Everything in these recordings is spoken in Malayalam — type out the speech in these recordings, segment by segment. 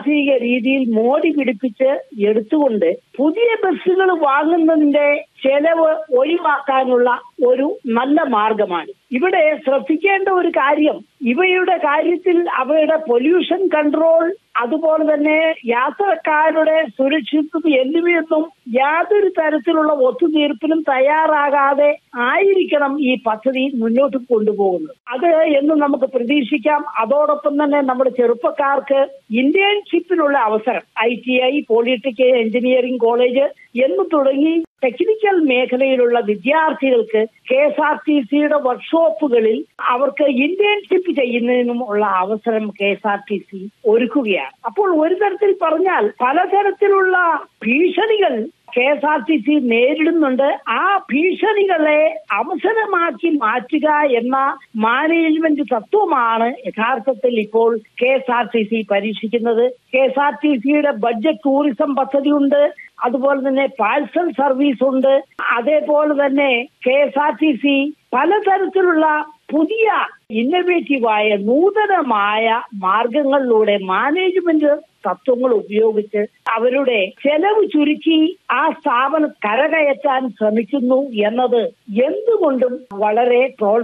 ആധുനിക രീതിയിൽ മോടി പിടിപ്പിച്ച് എടുത്തുകൊണ്ട് പുതിയ ബസ്സുകൾ വാങ്ങുന്നതിന്റെ ചെലവ് ഒഴിവാക്കാനുള്ള ഒരു നല്ല മാർഗമാണ് ഇവിടെ ശ്രദ്ധിക്കേണ്ട ഒരു കാര്യം ഇവയുടെ കാര്യത്തിൽ അവയുടെ പൊല്യൂഷൻ കൺട്രോൾ അതുപോലെ തന്നെ യാത്രക്കാരുടെ സുരക്ഷിതത്വം എന്നിവയൊന്നും യാതൊരു തരത്തിലുള്ള ഒത്തുതീർപ്പിനും തയ്യാറാകാതെ ആയിരിക്കണം ഈ പദ്ധതി മുന്നോട്ട് കൊണ്ടുപോകുന്നത് അത് എന്ന് നമുക്ക് പ്രതീക്ഷിക്കാം അതോടൊപ്പം തന്നെ നമ്മുടെ ചെറുപ്പക്കാർക്ക് ഇന്റേൺഷിപ്പിനുള്ള അവസരം I T I polytechnic engineering college എന്ന് തുടങ്ങി ടെക്നിക്കൽ മേഖലയിലുള്ള വിദ്യാർത്ഥികൾക്ക് കെ എസ് ആർ ടി സിയുടെ വർക്ക്ഷോപ്പുകളിൽ അവർക്ക് ഇന്റേൺഷിപ്പ് ചെയ്യുന്നതിനുമുള്ള അവസരം K S R T C ഒരുക്കുകയാണ് അപ്പോൾ ഒരു തരത്തിൽ പറഞ്ഞാൽ പലതരത്തിലുള്ള ഭീഷണികൾ K S R T C നേരിടുന്നുണ്ട് ആ ഭീഷണികളെ അവസരമാക്കി മാറ്റുക എന്ന മാനേജ്മെന്റ് തത്വമാണ് യഥാർത്ഥത്തിൽ ഇപ്പോൾ K S R T C പരീക്ഷിക്കുന്നത് കെ എസ് ആർ ടി സിയുടെ ബഡ്ജറ്റ് ടൂറിസം പദ്ധതിയുണ്ട് അതുപോലെ തന്നെ പാഴ്സൽ സർവീസ് ഉണ്ട് അതേപോലെ തന്നെ K S R T C പലതരത്തിലുള്ള പുതിയ ഇന്നവേറ്റീവായ നൂതനമായ മാർഗങ്ങളിലൂടെ മാനേജ്മെന്റ് തത്വങ്ങൾ ഉപയോഗിച്ച് അവരുടെ ചെലവ് ചുരുക്കി ആ സ്ഥാപനം കരകയറ്റാൻ ശ്രമിക്കുന്നു എന്നത് എന്തുകൊണ്ടും വളരെ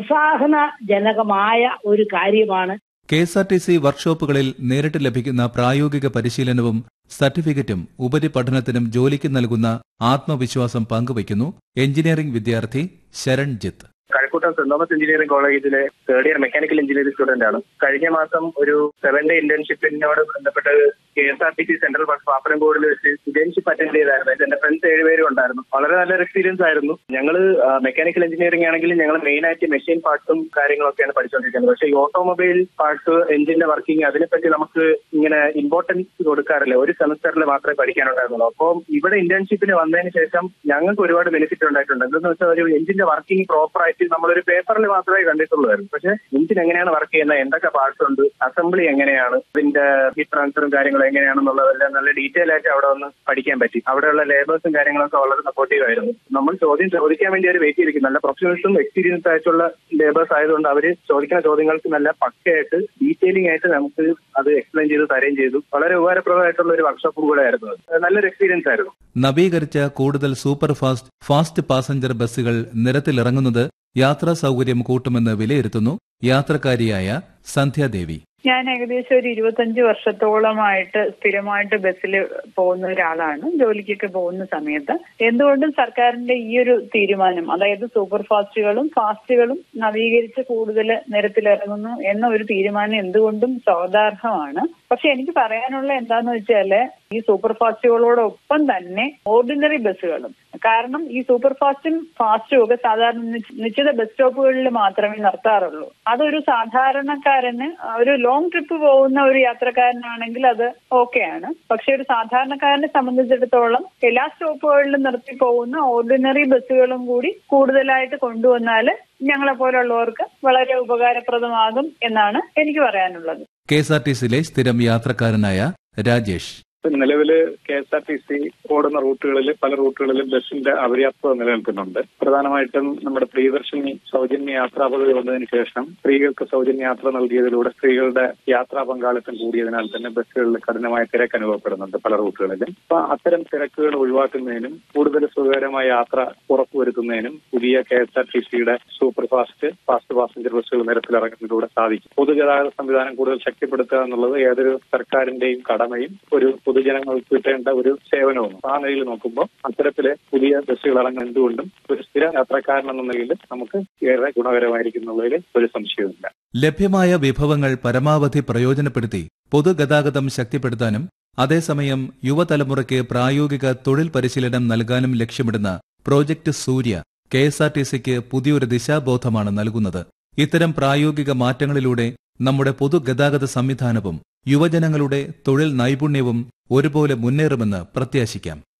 പ്രോത്സാഹനജനകമായ ഒരു കാര്യമാണ് K S R T C വർക്ക്ഷോപ്പുകളിൽ നേരിട്ട് ലഭിക്കുന്ന പ്രായോഗിക പരിശീലനവും സർട്ടിഫിക്കറ്റും ഉപരിപഠനത്തിനും ജോലിക്ക് നൽകുന്ന ആത്മവിശ്വാസം പങ്കുവയ്ക്കുന്നു എഞ്ചിനീയറിംഗ് വിദ്യാർത്ഥി Saran Jith Kazhakkoottam saint Thomas engineering കോളേജിലെ third year mechanical engineering student ആണ് കഴിഞ്ഞ മാസം ഒരു സെവൻ ഡേ ഇന്റേൺഷിപ്പിനോട് ബന്ധപ്പെട്ട് K S R T C central bus പാപ്പനംകോടിൽ വെച്ച് ഇന്റേൺഷിപ്പ് അറ്റൻഡ് ചെയ്തായിരുന്നു അതിൽ എന്റെ ഫ്രണ്ട്സ് ഏഴുപേരും ഉണ്ടായിരുന്നു വളരെ നല്ലൊരു എക്സ്പീരിയൻസ് ആയിരുന്നു ഞങ്ങൾ മെക്കാനിക്കൽ എഞ്ചിനീയറിംഗ് ആണെങ്കിൽ ഞങ്ങൾ മെയിൻ ആയിട്ട് മെഷീൻ പാർട്സും കാര്യങ്ങളൊക്കെയാണ് പഠിച്ചുകൊണ്ടിരിക്കുന്നത് പക്ഷേ ഈ ഓട്ടോമൊബൈൽ പാർട്സ് എഞ്ചിന്റെ വർക്കിംഗ് അതിനെപ്പറ്റി നമുക്ക് ഇങ്ങനെ ഇമ്പോർട്ടൻസ് കൊടുക്കാറില്ല ഒരു സെമസ്റ്ററിൽ മാത്രമേ പഠിക്കാനുണ്ടായിരുന്നുള്ളൂ അപ്പോൾ ഇവിടെ ഇന്റേൺഷിപ്പിന് വന്നതിന് ശേഷം ഞങ്ങൾക്ക് ഒരുപാട് ബെനിഫിറ്റ് ഉണ്ടായിട്ടുണ്ട് എന്തെന്ന് വെച്ചാൽ ഒരു എഞ്ചിന്റെ വർക്കിംഗ് പ്രോപ്പർ ആയിട്ട് നമ്മളൊരു പേപ്പറിൽ മാത്രമേ കണ്ടിട്ടുള്ളൂ പക്ഷേ എഞ്ചിൻ എങ്ങനെയാണ് വർക്ക് ചെയ്യുന്നത് എന്തൊക്കെ പാർട്സ് ഉണ്ട് അസംബ്ലി എങ്ങനെയാണ് ഇതിന്റെ ഹീറ്റ് ട്രാൻസ്ഫറും കാര്യങ്ങളും എങ്ങനെയാണെന്നുള്ളതെല്ലാം നല്ല ഡീറ്റെയിൽ ആയിട്ട് അവിടെ ഒന്ന് പഠിക്കാൻ പറ്റി അവിടെയുള്ള ലേബേഴ്സും കാര്യങ്ങളൊക്കെ വളരെ സപ്പോർട്ടീവ് ആയിരുന്നു നമ്മൾ ചോദ്യം ചോദിക്കാൻ വേണ്ടി അവർ വെയിറ്റ് ചെയ്തിരിക്കും നല്ല പ്രൊഫഷണൽസും എക്സ്പീരിയൻസ് ആയിട്ടുള്ള ലേബേഴ്സ് ആയതുകൊണ്ട് അവർ ചോദിക്കുന്ന ചോദ്യങ്ങൾക്ക് നല്ല പക്കയായിട്ട് ഡീറ്റെയിലിംഗ് ആയിട്ട് നമുക്ക് അത് എക്സ്പ്ലെയിൻ ചെയ്ത് തരുകയും ചെയ്തു വളരെ ഉപകാരപ്രദമായിട്ടുള്ള ഒരു വർക്ക്ഷോപ്പും കൂടെ ആയിരുന്നു അത് നല്ലൊരു എക്സ്പീരിയൻസ് ആയിരുന്നു നവീകരിച്ച കൂടുതൽ സൂപ്പർ ഫാസ്റ്റ് ഫാസ്റ്റ് പാസഞ്ചർ ബസ്സുകൾ നിരത്തിലിറങ്ങുന്നത് യാത്രാ സൗകര്യം കൂട്ടുമെന്ന് വിലയിരുത്തുന്നു യാത്രക്കാരിയായ സന്ധ്യാദേവി ഞാൻ ഏകദേശം ഒരു ഇരുപത്തഞ്ച് വർഷത്തോളമായിട്ട് സ്ഥിരമായിട്ട് ബസ്സിൽ പോകുന്ന ഒരാളാണ് ജോലിക്കൊക്കെ പോകുന്ന സമയത്ത് എന്തുകൊണ്ടും സർക്കാരിന്റെ ഈ ഒരു തീരുമാനം അതായത് സൂപ്പർ ഫാസ്റ്റുകളും ഫാസ്റ്റുകളും നവീകരിച്ച് കൂടുതൽ നിരത്തിലിറങ്ങുന്നു എന്ന ഒരു തീരുമാനം എന്തുകൊണ്ടും സ്വാഗതാർഹമാണ് പക്ഷെ എനിക്ക് പറയാനുള്ള എന്താന്ന് വെച്ചാല് ഈ സൂപ്പർ ഫാസ്റ്റുകളോടൊപ്പം തന്നെ ഓർഡിനറി ബസ്സുകളും കാരണം ഈ സൂപ്പർ ഫാസ്റ്റും ഫാസ്റ്റും ഒക്കെ സാധാരണ നിശ്ച- നിശ്ചിത ബസ് സ്റ്റോപ്പുകളിൽ മാത്രമേ നിർത്താറുള്ളൂ അതൊരു സാധാരണക്കാരന് ഒരു ലോങ് ട്രിപ്പ് പോകുന്ന ഒരു യാത്രക്കാരനാണെങ്കിൽ അത് ഓക്കെയാണ് പക്ഷെ ഒരു സാധാരണക്കാരനെ സംബന്ധിച്ചിടത്തോളം എല്ലാ സ്റ്റോപ്പുകളിലും നിർത്തി പോകുന്ന ഓർഡിനറി ബസ്സുകളും കൂടി കൂടുതലായിട്ട് കൊണ്ടുവന്നാൽ ഞങ്ങളെ പോലുള്ളവർക്ക് വളരെ ഉപകാരപ്രദമാകും എന്നാണ് എനിക്ക് പറയാനുള്ളത് കെ എസ് ആർ ടി സിയിലെ സ്ഥിരം യാത്രക്കാരനായ രാജേഷ് നിലവില് K S R T C ഓടുന്ന റൂട്ടുകളിൽ പല റൂട്ടുകളിലും ബസ്സിന്റെ അപര്യാപ്തത നിലനിൽക്കുന്നുണ്ട് പ്രധാനമായിട്ടും നമ്മുടെ പ്രിയദർശിനി സൗജന്യ യാത്രാ പദ്ധതി വന്നതിന് ശേഷം സ്ത്രീകൾക്ക് സൗജന്യ യാത്ര നൽകിയതിലൂടെ സ്ത്രീകളുടെ യാത്രാ പങ്കാളിത്തം കൂടിയതിനാൽ തന്നെ ബസ്സുകളിൽ കഠിനമായ തിരക്ക് അനുഭവപ്പെടുന്നുണ്ട് പല റൂട്ടുകളിലും അപ്പൊ അത്തരം തിരക്കുകൾ ഒഴിവാക്കുന്നതിനും കൂടുതൽ സുഖകരമായ യാത്ര ഉറപ്പുവരുത്തുന്നതിനും പുതിയ കെ എസ് ആർ ടി സിയുടെ സൂപ്പർ ഫാസ്റ്റ് ഫാസ്റ്റ് പാസഞ്ചർ ബസ്സുകൾ നിരത്തിലിറങ്ങുന്നതിലൂടെ സാധിക്കും പൊതുഗതാഗത സംവിധാനം കൂടുതൽ ശക്തിപ്പെടുത്തുക എന്നുള്ളത് ഏതൊരു സർക്കാരിന്റെയും കടമയും ഒരു പൊതുജനങ്ങൾക്ക് കിട്ടേണ്ട ഒരു സേവനവും ആ നിലയിൽ നോക്കുമ്പോൾ അത്തരത്തില് പുതിയ ബസ്സുകൾ ഇറങ്ങുന്നത് എന്തുകൊണ്ടും ഒരു സ്ഥിര യാത്രക്കാരൻ എന്ന നിലയിൽ നമുക്ക് ഏറെ ഗുണകരമായിരിക്കും എന്നുള്ളതിൽ ഒരു സംശയവുമില്ല ലഭ്യമായ വിഭവങ്ങൾ പരമാവധി പ്രയോജനപ്പെടുത്തി പൊതുഗതാഗതം ശക്തിപ്പെടുത്താനും അതേസമയം യുവതലമുറയ്ക്ക് പ്രായോഗിക തൊഴിൽ പരിശീലനം നൽകാനും ലക്ഷ്യമിടുന്ന project Surya K S R T സിക്ക് പുതിയൊരു ദിശാബോധമാണ് നൽകുന്നത് ഇത്തരം പ്രായോഗിക മാറ്റങ്ങളിലൂടെ നമ്മുടെ പൊതുഗതാഗത സംവിധാനവും യുവജനങ്ങളുടെ തൊഴിൽ നൈപുണ്യവും ഒരുപോലെ മുന്നേറുമെന്ന് പ്രത്യാശിക്കാം